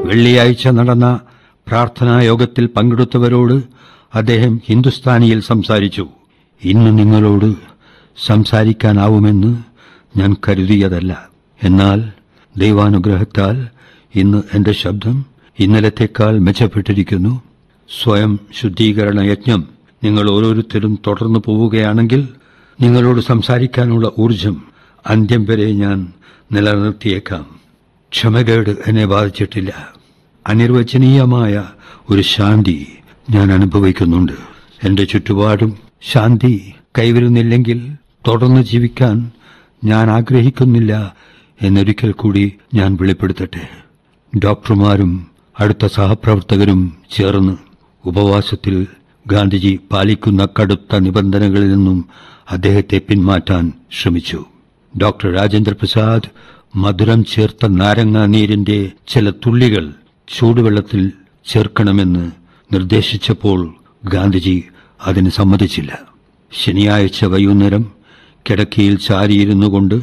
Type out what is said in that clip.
വെള്ളിയാഴ്ച നടന്ന പ്രാർത്ഥനാ യോഗത്തിൽ പങ്കെടുത്തവരോട് അദ്ദേഹം ഹിന്ദുസ്ഥാനിയിൽ സംസാരിച്ചു ഇന്ന് നിങ്ങളോട് സംസാരിക്കാനാവുമെന്ന് ഞാൻ കരുതിയതല്ല എന്നാൽ ദൈവാനുഗ്രഹത്താൽ ഇന്ന് എന്റെ ശബ്ദം ഇന്നലത്തേക്കാൾ മെച്ചപ്പെട്ടിരിക്കുന്നു സ്വയം ശുദ്ധീകരണ യജ്ഞം നിങ്ങൾ ഓരോരുത്തരും തുടർന്നു പോവുകയാണെങ്കിൽ നിങ്ങളോട് സംസാരിക്കാനുള്ള ഊർജം അന്ത്യം വരെ ഞാൻ നിലനിർത്തിയേക്കാം ക്ഷമകേട് എന്നെ ബാധിച്ചിട്ടില്ല അനിർവചനീയമായ ഒരു ശാന്തി ഞാൻ അനുഭവിക്കുന്നുണ്ട് എന്റെ ചുറ്റുപാടും ശാന്തി കൈവരുന്നില്ലെങ്കിൽ തുടർന്ന് ജീവിക്കാൻ ഞാൻ ആഗ്രഹിക്കുന്നില്ല എന്നൊരിക്കൽ കൂടി ഞാൻ വെളിപ്പെടുത്തട്ടെ ഡോക്ടർമാരും അടുത്ത സഹപ്രവർത്തകരും ചേർന്ന് ഉപവാസത്തിൽ ഗാന്ധിജി പാലിക്കുന്ന കടുത്ത നിബന്ധനകളിൽ നിന്നും അദ്ദേഹത്തെ പിന്മാറ്റാൻ ശ്രമിച്ചു ഡോക്ടർ രാജേന്ദ്ര പ്രസാദ് മധുരം ചേർത്ത നാരങ്ങ നീരിന്റെ ചില തുള്ളികൾ ചൂടുവെള്ളത്തിൽ ചേർക്കണമെന്ന് നിർദ്ദേശിച്ചപ്പോൾ ഗാന്ധിജി അതിന് സമ്മതിച്ചില്ല ശനിയാഴ്ച വൈകുന്നേരം കിടക്കയിൽ ചാരിയിരുന്നു കൊണ്ട്